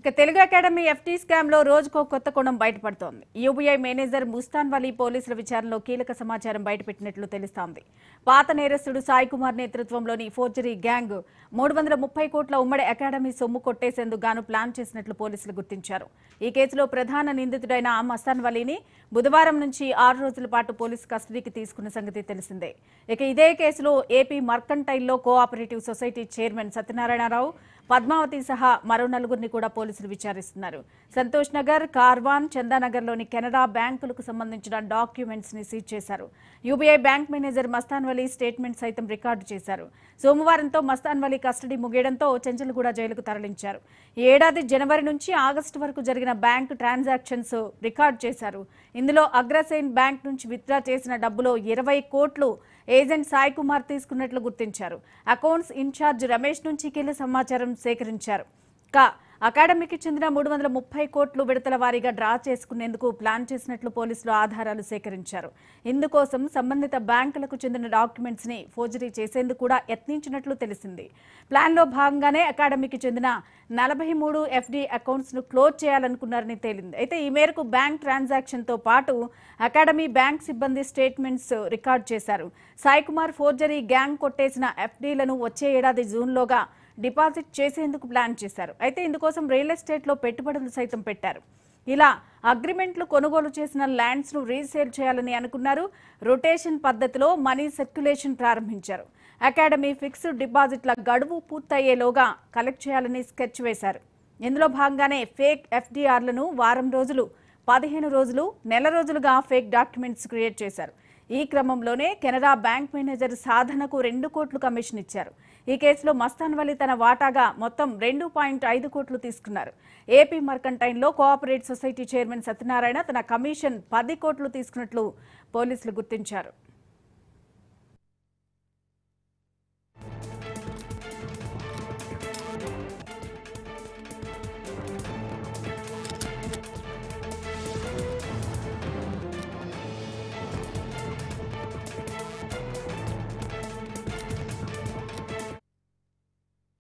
ఇక Telugu academy FT scam లో రోజుకో కొత్త కోణం బయటపడుతోంది యూబీఐ మేనేజర్ ముస్తాన్ వలీ పోలీసుల విచారణలో కీలక సమాచారం బయటపెట్టినట్లు తెలుస్తోంది పాత నేరస్తుడు సాయి కుమార్ నేతృత్వంలోని ఫోర్జరీ గ్యాంగ్ మూడు వందల ముప్పై కోట్ల ఉమ్మడి అకాడమీ సొమ్ము కొట్టేసేందుకు గాను ప్లాన్ చేసినట్లు పోలీసులు గుర్తించారు ఈ కేసులో ప్రధాన నిందితుడైన మస్తాన్ వలీని బుధవారం నుంచి ఆరు రోజుల పాటు పోలీసు కస్టడీకి తీసుకున్న సంగతి తెలిసిందే ఇక ఇదే కేసులో ఏపీ మర్కంటైల్లో cooperative society chairman Satyanarayanarao Padmavathi సహా మరో నలుగురిని కూడా పోలీసులు విచారిస్తున్నారు సంతోష్ నగర్ కార్వాన్ చందానగర్లోని కెనరా బ్యాంకులకు సంబంధించిన డాక్యుమెంట్స్ ని సీజ్ చేశారు UBI bank manager Mastan Vali statement సైతం రికార్డు చేశారు సోమవారంతో మస్తాన్ వలీ కస్టడీ ముగియడంతో చెంచల్గూడ జైలుకు తరలించారు ఈ ఏడాది జనవరి నుంచి ఆగస్టు వరకు జరిగిన బ్యాంక్ ట్రాన్సాక్షన్స్ రికార్డు చేశారు ఇందులో అగ్రసైన్ బ్యాంక్ నుంచి విత్డ్రా చేసిన డబ్బులో ఇరవై కోట్లు ఏజెంట్ సాయి కుమార్ తీసుకున్నట్లు గుర్తించారు అకౌంట్స్ ఇన్ఛార్జ్ రమేష్ నుంచి కీలక సమాచారం సేకరించారు కా అకాడమీకి చెందిన మూడు వందల ముప్పై కోట్లు విడతల వారీగా డ్రా చేసుకునేందుకు ప్లాన్ చేసినట్లు పోలీసులు ఆధారాలు సేకరించారు ఇందుకోసం సంబంధిత బ్యాంకులకు చెందిన డాక్యుమెంట్స్ ని ఫోర్జరీ చేసేందుకు కూడా యత్నించినట్లు తెలిసింది ప్లాన్లో భాగంగానే అకాడమీకి చెందిన నలభై మూడు ఎఫ్డి అకౌంట్స్ ను క్లోజ్ చేయాలనుకున్నారని తేలింది అయితే ఈ మేరకు బ్యాంక్ ట్రాన్సాక్షన్ తో పాటు అకాడమీ బ్యాంక్ సిబ్బంది స్టేట్మెంట్స్ రికార్డ్ చేశారు సాయి కుమార్ ఫోర్జరీ గ్యాంగ్ కొట్టేసిన ఎఫ్డీలను వచ్చే ఏడాది జూన్లోగా డిపాజిట్ చేసేందుకు ప్లాన్ చేశారు అయితే ఇందుకోసం రియల్ ఎస్టేట్లో పెట్టుబడులు సైతం పెట్టారు ఇలా అగ్రిమెంట్లు కొనుగోలు చేసిన ల్యాండ్స్ ను రీసేల్ చేయాలని అనుకున్నారు రొటేషన్ పద్ధతిలో మనీ సర్క్యులేషన్ ప్రారంభించారు అకాడమీ ఫిక్స్డ్ డిపాజిట్ల గడువు పూర్తయ్యేలోగా కలెక్ట్ చేయాలని స్కెచ్ వేశారు ఇందులో భాగంగానే ఫేక్ ఎఫ్డీఆర్లను వారం రోజులు పదిహేను రోజులు నెల రోజులుగా ఫేక్ డాక్యుమెంట్స్ క్రియేట్ చేశారు ఈ క్రమంలోనే కెనరా బ్యాంక్ మేనేజర్ సాధనకు రెండు కోట్లు కమిషన్ ఇచ్చారు ఈ కేసులో మస్తాన్ వలి తన వాటాగా మొత్తం రెండు పాయింట్ ఐదు కోట్లు తీసుకున్నారు ఏపీ మర్కంటైన్లో కోఆపరేట్ సొసైటీ చైర్మన్ సత్యనారాయణ తన కమిషన్ పది కోట్లు తీసుకున్నట్లు పోలీసులు గుర్తించారు